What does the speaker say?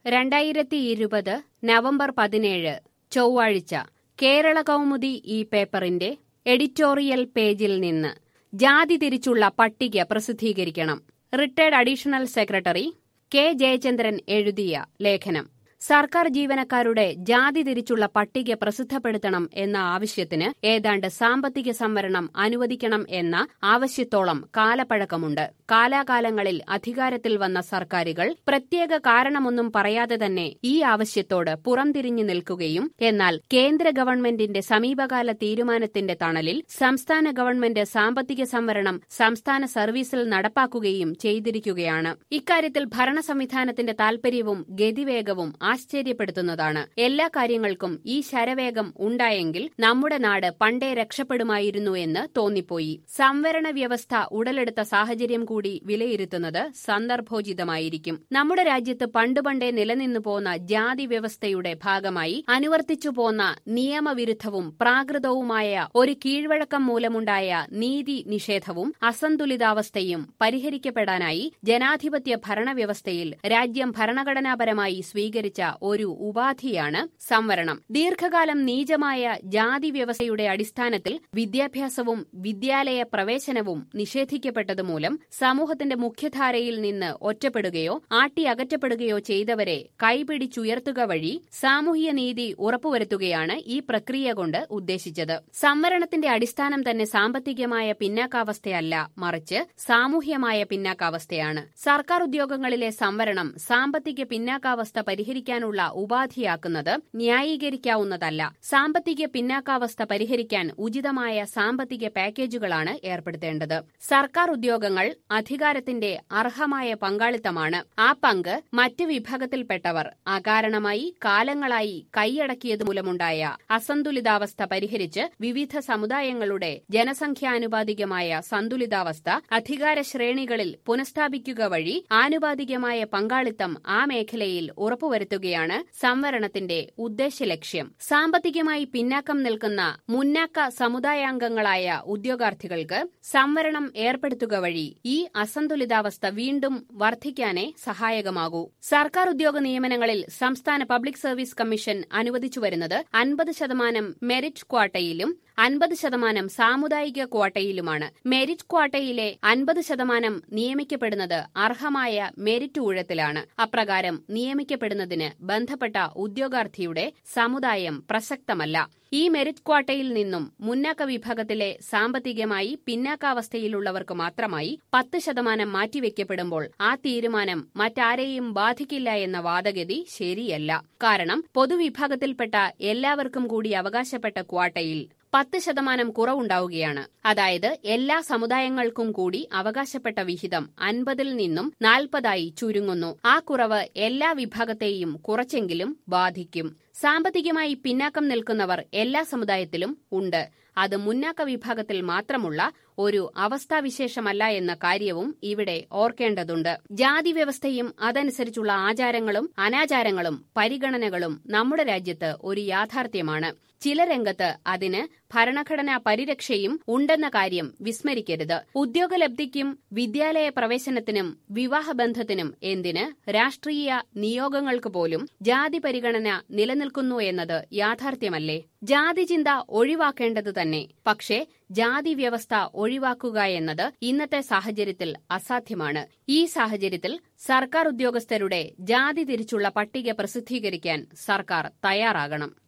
രണ്ടായിരത്തി ഇരുപത് നവംബർ പതിനേഴ് ചൊവ്വാഴ്ച കേരള കൗമുദി ഈ പേപ്പറിന്റെ എഡിറ്റോറിയൽ പേജിൽ നിന്ന് ജാതി തിരിച്ചുള്ള പട്ടിക പ്രസിദ്ധീകരിക്കണം retired additional secretary K Jayachandran എഴുതിയ ലേഖനം സർക്കാർ ജീവനക്കാരുടെ ജാതി തിരിച്ചുള്ള പട്ടിക പ്രസിദ്ധപ്പെടുത്തണം എന്ന ആവശ്യത്തിന് ഏതാണ്ട് സാമ്പത്തിക സംവരണം അനുവദിക്കണം എന്ന ആവശ്യത്തോളം കാലപ്പഴക്കമുണ്ട് കാലാകാലങ്ങളിൽ അധികാരത്തിൽ വന്ന സർക്കാരുകൾ പ്രത്യേക കാരണമൊന്നും പറയാതെ തന്നെ ഈ ആവശ്യത്തോട് പുറംതിരിഞ്ഞു നിൽക്കുകയും എന്നാൽ കേന്ദ്ര ഗവൺമെന്റിന്റെ സമീപകാല തീരുമാനത്തിന്റെ തണലിൽ സംസ്ഥാന ഗവൺമെന്റ് സാമ്പത്തിക സംവരണം സംസ്ഥാന സർവീസിൽ നടപ്പാക്കുകയും ചെയ്തിരിക്കുകയാണ് ഇക്കാര്യത്തിൽ ഭരണ സംവിധാനത്തിന്റെ താൽപര്യവും ഗതിവേഗവും ആശ്ചര്യപ്പെടുത്തുന്നതാണ് എല്ലാ കാര്യങ്ങൾക്കും ഈ ശരവേഗം ഉണ്ടായെങ്കിൽ നമ്മുടെ നാട് പണ്ടേ രക്ഷപ്പെടുമായിരുന്നു എന്ന് തോന്നിപ്പോയി സംവരണ വ്യവസ്ഥ ഉടലെടുത്ത സാഹചര്യം കൂടി വിലയിരുത്തുന്നത് സന്ദർഭോചിതമായിരിക്കും നമ്മുടെ രാജ്യത്ത് പണ്ടുപണ്ടേ നിലനിന്നു പോന്ന ജാതി വ്യവസ്ഥയുടെ ഭാഗമായി അനുവർത്തിച്ചു പോന്ന നിയമവിരുദ്ധവും പ്രാകൃതവുമായ ഒരു കീഴ്വഴക്കം മൂലമുണ്ടായ നീതി നിഷേധവും അസന്തുലിതാവസ്ഥയും പരിഹരിക്കപ്പെടാനായി ജനാധിപത്യ ഭരണവ്യവസ്ഥയിൽ രാജ്യം ഭരണഘടനാപരമായി സ്വീകരിച്ച ഒരു ഉപാധിയാണ് സംവരണം ദീർഘകാലം നീചമായ ജാതി വ്യവസ്ഥയുടെ അടിസ്ഥാനത്തിൽ വിദ്യാഭ്യാസവും വിദ്യാലയ പ്രവേശനവും നിഷേധിക്കപ്പെട്ടതുമൂലം സമൂഹത്തിന്റെ മുഖ്യധാരയിൽ നിന്ന് ഒറ്റപ്പെടുകയോ ആട്ടി അകറ്റപ്പെടുകയോ ചെയ്തവരെ കൈപിടിച്ചുയർത്തുക വഴി സാമൂഹ്യ നീതി ഉറപ്പുവരുത്തുകയാണ് ഈ പ്രക്രിയ കൊണ്ട് ഉദ്ദേശിച്ചത് സംവരണത്തിന്റെ അടിസ്ഥാനം തന്നെ സാമ്പത്തികമായ പിന്നാക്കാവസ്ഥയല്ല മറിച്ച് സാമൂഹ്യമായ പിന്നാക്കാവസ്ഥയാണ് സർക്കാർ ഉദ്യോഗങ്ങളിലെ സംവരണം സാമ്പത്തിക പിന്നാക്കാവസ്ഥ പരിഹരിക്കാനുള്ള ഉപാധിയാക്കുന്നത് ന്യായീകരിക്കാവുന്നതല്ല സാമ്പത്തിക പിന്നാക്കാവസ്ഥ പരിഹരിക്കാൻ ഉചിതമായ സാമ്പത്തിക പാക്കേജുകളാണ് ഏർപ്പെടുത്തേണ്ടത് സർക്കാർ ഉദ്യോഗങ്ങൾ അധികാരത്തിന്റെ അർഹമായ പങ്കാളിത്തമാണ് ആ പങ്ക് മറ്റ് വിഭാഗത്തിൽപ്പെട്ടവർ അകാരണമായി കാലങ്ങളായി കൈയടക്കിയത് മൂലമുണ്ടായ അസന്തുലിതാവസ്ഥ പരിഹരിച്ച് വിവിധ സമുദായങ്ങളുടെ ജനസംഖ്യാനുപാതികമായ സന്തുലിതാവസ്ഥ അധികാര ശ്രേണികളിൽ പുനഃസ്ഥാപിക്കുക വഴി ആനുപാതികമായ പങ്കാളിത്തം ആ മേഖലയിൽ ഉറപ്പുവരുത്തുകയാണ് സംവരണത്തിന്റെ ഉദ്ദേശലക്ഷ്യം സാമ്പത്തികമായി പിന്നാക്കം നിൽക്കുന്ന മുന്നാക്ക സമുദായാംഗങ്ങളായ ഉദ്യോഗാർത്ഥികൾക്ക് സംവരണം ഏർപ്പെടുത്തുക വഴി ഈ അസന്തുലിതാവസ്ഥ വീണ്ടും വർദ്ധിക്കാനേ സഹായകമാകൂ സർക്കാർ ഉദ്യോഗ നിയമനങ്ങളിൽ സംസ്ഥാന പബ്ലിക് സർവീസ് കമ്മീഷൻ അനുവദിച്ചുവരുന്നത് അൻപത് ശതമാനം മെറിറ്റ് ക്വാട്ടയിലും അൻപത് ശതമാനം സാമുദായിക ക്വാട്ടയിലുമാണ് മെരിറ്റ് ക്വാട്ടയിലെ അൻപത് ശതമാനം നിയമിക്കപ്പെടുന്നത് അർഹമായ മെരിറ്റ് ഊഴത്തിലാണ് അപ്രകാരം നിയമിക്കപ്പെടുന്നതിന് ബന്ധപ്പെട്ട ഉദ്യോഗാർത്ഥിയുടെ സമുദായം പ്രസക്തമല്ല ഈ മെരിറ്റ് ക്വാട്ടയിൽ നിന്നും മുന്നാക്ക വിഭാഗത്തിലെ സാമ്പത്തികമായി പിന്നാക്കാവസ്ഥയിലുള്ളവർക്ക് മാത്രമായി പത്ത് ശതമാനം മാറ്റിവെക്കപ്പെടുമ്പോൾ ആ തീരുമാനം മറ്റാരെയും ബാധിക്കില്ല എന്ന വാദഗതി ശരിയല്ല കാരണം പൊതുവിഭാഗത്തിൽപ്പെട്ട എല്ലാവർക്കും കൂടി അവകാശപ്പെട്ട ക്വാട്ടയിൽ പത്ത് ശതമാനം കുറവുണ്ടാവുകയാണ് അതായത് എല്ലാ സമുദായങ്ങൾക്കും കൂടി അവകാശപ്പെട്ട വിഹിതം അൻപതിൽ നിന്നും നാൽപ്പതായി ചുരുങ്ങുന്നു ആ കുറവ് എല്ലാ വിഭാഗത്തെയും കുറച്ചെങ്കിലും ബാധിക്കും സാമ്പത്തികമായി പിന്നാക്കം നിൽക്കുന്നവർ എല്ലാ സമുദായത്തിലും ഉണ്ട് അത് മുന്നാക്ക വിഭാഗത്തിൽ മാത്രമുള്ള ഒരു അവസ്ഥാവിശേഷമല്ല എന്ന കാര്യവും ഇവിടെ ഓർക്കേണ്ടതുണ്ട് ജാതി വ്യവസ്ഥയും അതനുസരിച്ചുള്ള ആചാരങ്ങളും അനാചാരങ്ങളും പരിഗണനകളും നമ്മുടെ രാജ്യത്ത് ഒരു യാഥാർത്ഥ്യമാണ് ചില രംഗത്ത് അതിന് ഭരണഘടനാ പരിരക്ഷയും ഉണ്ടെന്ന കാര്യം വിസ്മരിക്കരുത് ഉദ്യോഗലബ്ധിക്കും വിദ്യാലയ പ്രവേശനത്തിനും വിവാഹബന്ധത്തിനും എന്തിന് രാഷ്ട്രീയ നിയോഗങ്ങൾക്ക് പോലും ജാതി പരിഗണന നിലനിൽക്കുന്നു എന്നത് യാഥാർത്ഥ്യമല്ലേ ജാതി ചിന്ത ഒഴിവാക്കേണ്ടത് തന്നെ പക്ഷേ ജാതി വ്യവസ്ഥ ഒഴിവാക്കുക എന്നത് ഇന്നത്തെ സാഹചര്യത്തിൽ അസാധ്യമാണ് ഈ സാഹചര്യത്തിൽ സർക്കാർ ഉദ്യോഗസ്ഥരുടെ ജാതി തിരിച്ചുള്ള പട്ടിക പ്രസിദ്ധീകരിക്കാൻ സർക്കാർ തയ്യാറാകണം